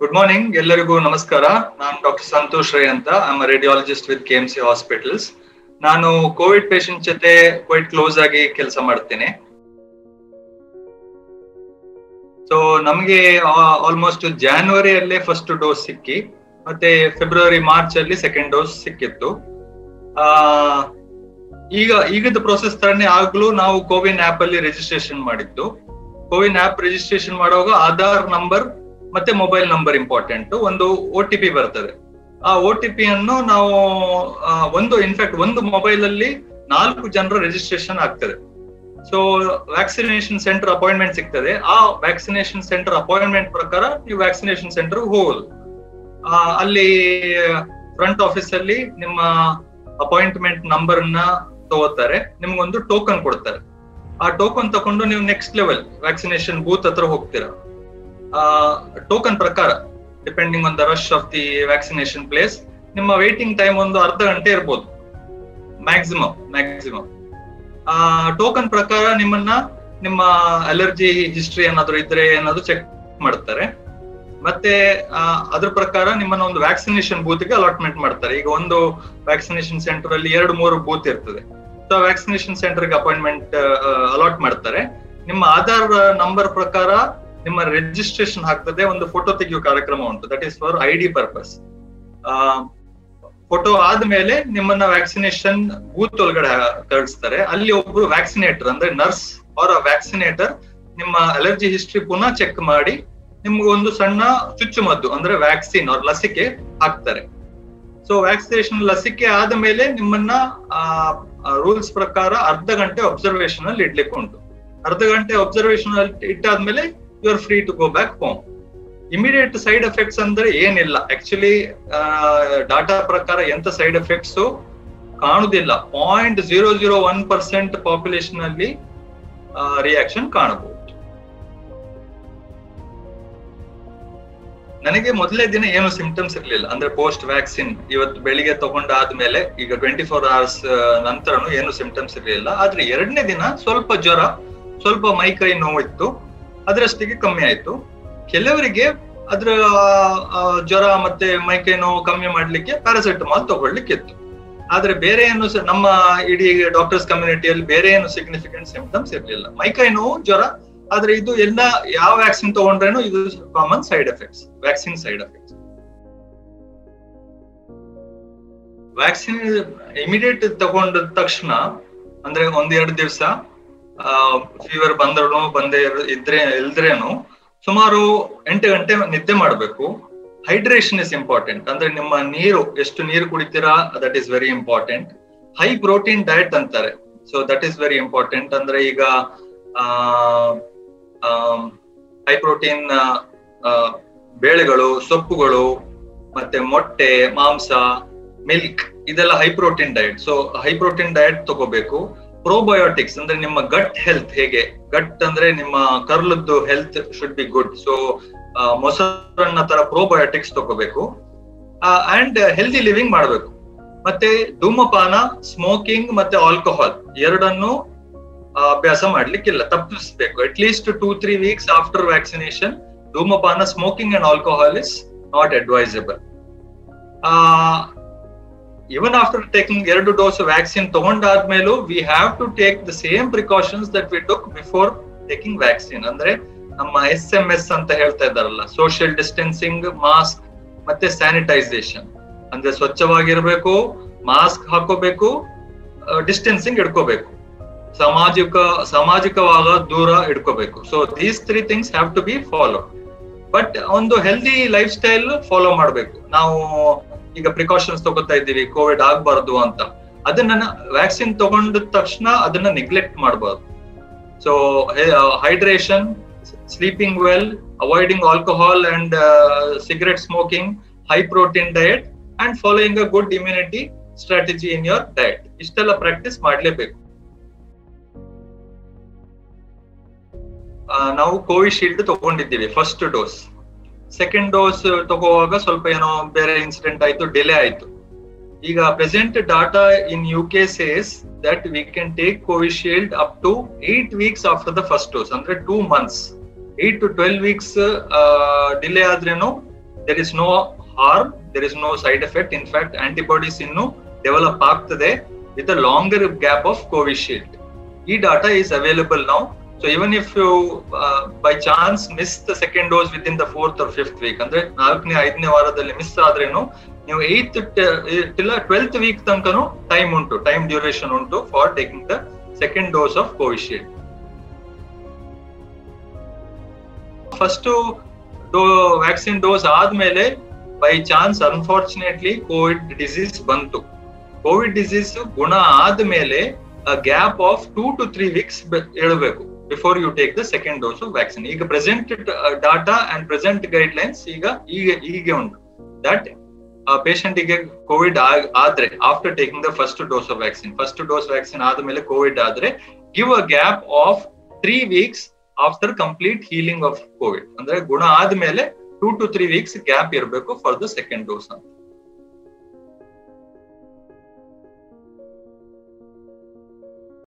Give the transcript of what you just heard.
good morning ಎಲ್ಲರಿಗೂ ನಮಸ್ಕಾರ ನಾನು ಡಾಕ್ಟರ್ ಸಂತೋಷ್ ರೈ ಅಂತ I'm radiologist with K M C hospitals ನಾನು ಕೋವಿಡ್ ಪೇಷಂಟ್ ಜೊತೆ ಕ್ವೈಟ್ ಕ್ಲೋಸ್ ಆಗಿ ಕೆಲಸ ಮಾಡ್ತೇನೆ ಸೊ ನಮಗೆ ಆಲ್ಮೋಸ್ಟ್ ಜಾನ್ವರಿಯಲ್ಲೇ ಫಸ್ಟ್ ಡೋಸ್ ಸಿಕ್ಕಿ ಮತ್ತೆ ಫೆಬ್ರವರಿ ಮಾರ್ಚ್ ಅಲ್ಲಿ ಸೆಕೆಂಡ್ ಡೋಸ್ ಸಿಕ್ಕಿತ್ತು ಆ ಈಗ ಈಗದ ಪ್ರೊಸೆಸ್ ತರನೇ ಆಗ್ಲೂ ನಾವು ಕೋವಿನ್ ಆಪ್ ಅಲ್ಲಿ ರಿಜಿಸ್ಟ್ರೇಷನ್ ಮಾಡಿದ್ದು ಕೋವಿನ್ ಆಪ್ ರಿಜಿಸ್ಟ್ರೇಷನ್ ಮಾಡುವಾಗ ಆಧಾರ್ ನಂಬರ್ ಮತ್ತೆ ಮೊಬೈಲ್ ನಂಬರ್ ಇಂಪಾರ್ಟೆಂಟ್ ಒಂದು ಒ ಟಿ ಪಿ ಬರ್ತದೆ ಆ ಒ ಟಿ ಪಿ ಅನ್ನು ನಾವು ಒಂದು ಇನ್ಫ್ಯಾಕ್ಟ್ ಒಂದು ಮೊಬೈಲ್ ಅಲ್ಲಿ ನಾಲ್ಕು ಜನರ ರಿಜಿಸ್ಟ್ರೇಷನ್ ಆಗ್ತದೆ ಸೊ ವ್ಯಾಕ್ಸಿನೇಷನ್ ಸೆಂಟರ್ ಅಪಾಯಿಂಟ್ಮೆಂಟ್ ಸಿಗ್ತದೆ ಆ ವ್ಯಾಕ್ಸಿನೇಷನ್ ಸೆಂಟರ್ ಅಪಾಯಿಂಟ್ಮೆಂಟ್ ಪ್ರಕಾರ ನೀವು ವ್ಯಾಕ್ಸಿನೇಷನ್ ಸೆಂಟರ್ ಹೋಗೋದು ಅಲ್ಲಿ ಫ್ರಂಟ್ ಆಫೀಸ್ ಅಲ್ಲಿ ನಿಮ್ಮ ಅಪಾಯಿಂಟ್ಮೆಂಟ್ ನಂಬರ್ ನ ತಗೋತಾರೆ ನಿಮ್ಗೊಂದು ಟೋಕನ್ ಕೊಡ್ತಾರೆ ಆ ಟೋಕನ್ ತಕೊಂಡು ನೀವು ನೆಕ್ಸ್ಟ್ ಲೆವೆಲ್ ವ್ಯಾಕ್ಸಿನೇಷನ್ ಬೂತ್ ಹತ್ರ ಹೋಗ್ತೀರಾ ಟೋಕನ್ ಪ್ರಕಾರ depending on the rush of the vaccination place ನಿಮ್ಮ ವೇಟಿಂಗ್ ಟೈಮ್ ಒಂದು ಅರ್ಧ ಗಂಟೆ ಇರ್ಬೋದು ಮ್ಯಾಕ್ಸಿಮಮ್ ಮ್ಯಾಕ್ಸಿಮಮ್ ಆ ಟೋಕನ್ ಪ್ರಕಾರ ನಿಮ್ಮನ್ನ ನಿಮ್ಮ ಅಲರ್ಜಿ ಹಿಸ್ಟ್ರಿ ಏನಾದ್ರು ಇದ್ರೆ ಏನಾದ್ರು ಚೆಕ್ ಮಾಡ್ತಾರೆ ಮತ್ತೆ ಅದ್ರ ಪ್ರಕಾರ ನಿಮ್ಮನ್ನ ಒಂದು ವ್ಯಾಕ್ಸಿನೇಷನ್ ಬೂತ್ ಗೆ ಅಲಾಟ್ಮೆಂಟ್ ಮಾಡ್ತಾರೆ ಈಗ ಒಂದು ವ್ಯಾಕ್ಸಿನೇಷನ್ ಸೆಂಟರ್ ಅಲ್ಲಿ ಎರಡು ಮೂರು ಬೂತ್ ಇರ್ತದೆ ಸೊ ವ್ಯಾಕ್ಸಿನೇಷನ್ ಸೆಂಟರ್ ಗೆ ಅಪಾಯಿಂಟ್ಮೆಂಟ್ ಅಲಾಟ್ ಮಾಡ್ತಾರೆ ನಿಮ್ಮ ಆಧಾರ್ ನಂಬರ್ ಪ್ರಕಾರ ನಿಮ್ಮ ರಿಜಿಸ್ಟ್ರೇಷನ್ ಆಗ್ತದೆ ಒಂದು ಫೋಟೋ ತೆಗೆಯುವ ಕಾರ್ಯಕ್ರಮ ಉಂಟು that is for I D purpose photo ಆದ್ಮೇಲೆ ನಿಮ್ಮನ್ನ ವ್ಯಾಕ್ಸಿನೇಷನ್ ಬೂತ್ ಒಳಗಡೆ ಕಳಿಸ್ತಾರೆ ಅಲ್ಲಿ ಒಬ್ರು ವ್ಯಾಕ್ಸಿನೇಟರ್ ಅಂದ್ರೆ ನರ್ಸ್ ಅವರ ವ್ಯಾಕ್ಸಿನೇಟರ್ ನಿಮ್ಮ ಅಲರ್ಜಿ ಹಿಸ್ಟ್ರಿ ಪುನಃ ಚೆಕ್ ಮಾಡಿ ನಿಮ್ಗೆ ಒಂದು ಸಣ್ಣ ಚುಚ್ಚುಮದ್ದು ಅಂದ್ರೆ ವ್ಯಾಕ್ಸಿನ್ ಅವ್ರ ಲಸಿಕೆ ಹಾಕ್ತಾರೆ ಸೊ ವ್ಯಾಕ್ಸಿನೇಷನ್ ಲಸಿಕೆ ಆದ ಮೇಲೆ ನಿಮ್ಮನ್ನ ರೂಲ್ಸ್ ಪ್ರಕಾರ ಅರ್ಧ ಗಂಟೆ ಅಬ್ಸರ್ವೇಷನ್ ಅಲ್ಲಿ ಇಡ್ಲಿಕ್ಕೆ ಉಂಟು ಅರ್ಧ ಗಂಟೆ ಅಬ್ಸರ್ವೇಷನ್ ಅಲ್ಲಿ ಇಟ್ಟಾದ್ಮೇಲೆ you are free to go back home immediate side effects ಅಂದ್ರೆ ಏನಿಲ್ಲ ಆಕ್ಚುಲಿ ಡಾಟಾ ಪ್ರಕಾರ ಎಂತ ಸೈಡ್ ಎಫೆಕ್ಟ್ಸ್ ಕಾಣುದಿಲ್ಲ point zero zero one percent population ಅಲ್ಲಿ ರಿಯಾಕ್ಷನ್ ಕಾಣಬಹುದು ನನಗೆ ಮೊದಲೇ ದಿನ ಏನು ಸಿಂಪ್ಟಮ್ಸ್ ಇರ್ಲಿಲ್ಲ ಅಂದ್ರೆ ಪೋಸ್ಟ್ ವ್ಯಾಕ್ಸಿನ್ ಇವತ್ತು ಬೆಳಿಗ್ಗೆ ತಗೊಂಡಾದ್ಮೇಲೆ ಈಗ ಟ್ವೆಂಟಿ ಫೋರ್ ಅವರ್ಸ್ ನಂತರನು ಏನು ಸಿಂಪ್ಟಮ್ಸ್ ಇರ್ಲಿಲ್ಲ ಆದ್ರೆ ಎರಡನೇ ದಿನ ಸ್ವಲ್ಪ ಜ್ವರ ಸ್ವಲ್ಪ ಮೈ ಕೈ ನೋವಿತ್ತು ಅದರಷ್ಟಿಗೆ ಕಮ್ಮಿ ಆಯ್ತು ಕೆಲವರಿಗೆ ಅದ್ರ ಜ್ವರ ಮತ್ತೆ ಮೈಕೈ ನೋವು ಕಮ್ಮಿ ಮಾಡ್ಲಿಕ್ಕೆ ಪ್ಯಾರಾಸೆಟಮಾಲ್ ತಗೊಳ್ಲಿಕ್ಕೆ ಇತ್ತು ಆದ್ರೆ ಬೇರೆ ಏನು ನಮ್ಮ ಇಡೀ ಡಾಕ್ಟರ್ಸ್ ಕಮ್ಯುನಿಟಿಯಲ್ಲಿ ಬೇರೆ ಏನು ಸಿಗ್ನಿಫಿಕೆಂಟ್ ಸಿಂಪ್ಟಮ್ಸ್ ಇರ್ಲಿಲ್ಲ ಮೈಕೈ ನೋವು ಜ್ವರ ಆದ್ರೆ ಇದು ಎಲ್ಲ ಯಾವ ವ್ಯಾಕ್ಸಿನ್ ತಗೊಂಡ್ರೇನು ಇದು common side effects vaccine side effects vaccine immediate ತಗೊಂಡ ತಕ್ಷಣ ಅಂದ್ರೆ ಒಂದೆರಡು ದಿವಸ ಫೀವರ್ ಬಂದ್ರು ಬಂದೇ ಇದ್ರೆ ಇಲ್ದ್ರೇನು ಸುಮಾರು ಎಂಟು ಗಂಟೆ ನಿದ್ದೆ ಮಾಡಬೇಕು ಹೈಡ್ರೇಷನ್ ಇಸ್ ಇಂಪಾರ್ಟೆಂಟ್ ಅಂದ್ರೆ ನಿಮ್ಮ ನೀರು ಎಷ್ಟು ನೀರು ಕುಡಿತೀರಾ that is very important high protein diet ಅಂತಾರೆ so that is very important ಅಂದ್ರೆ ಈಗ ಹೈ ಪ್ರೋಟೀನ್ ಬೇಳೆಗಳು ಸೊಪ್ಪುಗಳು ಮತ್ತೆ ಮೊಟ್ಟೆ ಮಾಂಸ ಮಿಲ್ಕ್ ಇದೆಲ್ಲ high protein diet so high protein diet ತಗೋಬೇಕು ಪ್ರೋಬಯೋಟಿಕ್ಸ್ ಅಂದ್ರೆ ನಿಮ್ಮ ಗಟ್ ಹೆಲ್ತ್ ಹೇಗೆ ಗಟ್ ಅಂದ್ರೆ ನಿಮ್ಮ ಕರ್ಲದ್ದು health should be good so ಮೊಸರನ್ನ ತರ ಪ್ರೋಬಯೋಟಿಕ್ಸ್ ತಗೋಬೇಕು ಅಂಡ್ ಹೆಲ್ದಿ ಲಿವಿಂಗ್ ಮಾಡಬೇಕು ಮತ್ತೆ ಧೂಮಪಾನ ಸ್ಮೋಕಿಂಗ್ ಮತ್ತೆ ಆಲ್ಕೋಹಾಲ್ ಎರಡನ್ನು ಅಭ್ಯಾಸ ಮಾಡ್ಲಿಕ್ಕಿಲ್ಲ ತಪ್ಪಿಸ್ಬೇಕು at least two three weeks after vaccination ಧೂಮಪಾನ smoking and alcohol is not advisable even after taking ಎರಡು ಡೋಸ್ ವ್ಯಾಕ್ಸಿನ್ ತಗೊಂಡಾದ್ಮೇಲೂ we have to take the same precautions that we took before taking vaccine ಅಂದ್ರೆ ನಮ್ಮ S M S ಅಂತ ಹೇಳ್ತಾ ಇದ್ದಾರಲ್ಲ social distancing mask ಮತ್ತೆ sanitisation ಅಂದ್ರೆ ಸ್ವಚ್ಛವಾಗಿರ್ಬೇಕು ಮಾಸ್ಕ್ ಹಾಕೋಬೇಕು ಡಿಸ್ಟೆನ್ಸಿಂಗ್ ಇಡ್ಕೋಬೇಕು ಸಾಮಾಜಿಕ ಸಾಮಾಜಿಕವಾದ ದೂರ ಇಡ್ಕೋಬೇಕು so these three things have to B follow but ಒಂದು ಹೆಲ್ದಿ ಲೈಫ್ ಸ್ಟೈಲ್ ಫಾಲೋ ಮಾಡಬೇಕು ನಾವು ಈಗ ಪ್ರಿಕಾಷನ್ಸ್ ತಗೋತಾ ಇದ್ದೀವಿ ಕೋವಿಡ್ ಆಗ್ಬಾರ್ದು ಅಂತ ಅದನ್ನ ವ್ಯಾಕ್ಸಿನ್ ತಗೊಂಡ ತಕ್ಷಣ ಅದನ್ನ ನೆಗ್ಲೆಕ್ಟ್ ಮಾಡಬಾರ್ದು so hydration sleeping well avoiding alcohol and cigarette smoking high protein diet and following a good immunity strategy in your diet ಇಷ್ಟೆಲ್ಲ ಪ್ರಾಕ್ಟೀಸ್ ಮಾಡ್ಲೇಬೇಕು ನಾವು ಕೋವಿಶೀಲ್ಡ್ ತಗೊಂಡಿದ್ದೀವಿ ಫಸ್ಟ್ ಡೋಸ್ ಸೆಕೆಂಡ್ ಡೋಸ್ ತಗೋವಾಗ ಸ್ವಲ್ಪ ಏನೋ ಬೇರೆ ಇನ್ಸಿಡೆಂಟ್ ಆಯ್ತು ಡಿಲೇ ಆಯ್ತು ಈಗ present data in U K says that we can take Covishield up to eight weeks after the first dose ಅಂದ್ರೆ two months eight to twelve weeks delay ಆದ್ರೇನು there is no harm there is no side effect in fact antibodies ಇನ್ನು develop ಆಗ್ತದೆ with a longer gap of Covishield ಈ data is available now so even if you by chance miss the second dose within the fourth or fifth week ಅಂದ್ರೆ ನಾಲ್ಕನೇ ಐದನೇ ವಾರದಲ್ಲಿ miss ಆದ್ರೇನು ನೀವು eighth till twelfth week ತನಕನು time ಉಂಟು time duration ಉಂಟು for taking the second dose of Covishield first vaccine dose ಆದ್ಮೇಲೆ by chance unfortunately COVID disease ಬಂತು ಕೋವಿಡ್ ಡಿಸೀಸ್ ಗುಣ ಆದ್ಮೇಲೆ gap of two to three weeks ಹೇಳಬೇಕು before you take the second dose of vaccine ಈಗ present data and present guidelines ಈಗ ಈಗ ಹೀಗೆ ಉಂಟು ದಟ್ ಪೇಷಂಟ್ ಗೆ ಕೋವಿಡ್ ಆದ್ರೆ after taking the first dose of vaccine first dose vaccine ಆದ್ಮೇಲೆ covid ಆದ್ರೆ give a gap of three weeks after complete healing of covid ಅಂದ್ರೆ ಗುಣ ಆದ್ಮೇಲೆ two to three weeks gap ಇರಬೇಕು ಫಾರ್ ದ ಸೆಕೆಂಡ್ ಡೋಸ್ ಅಂತ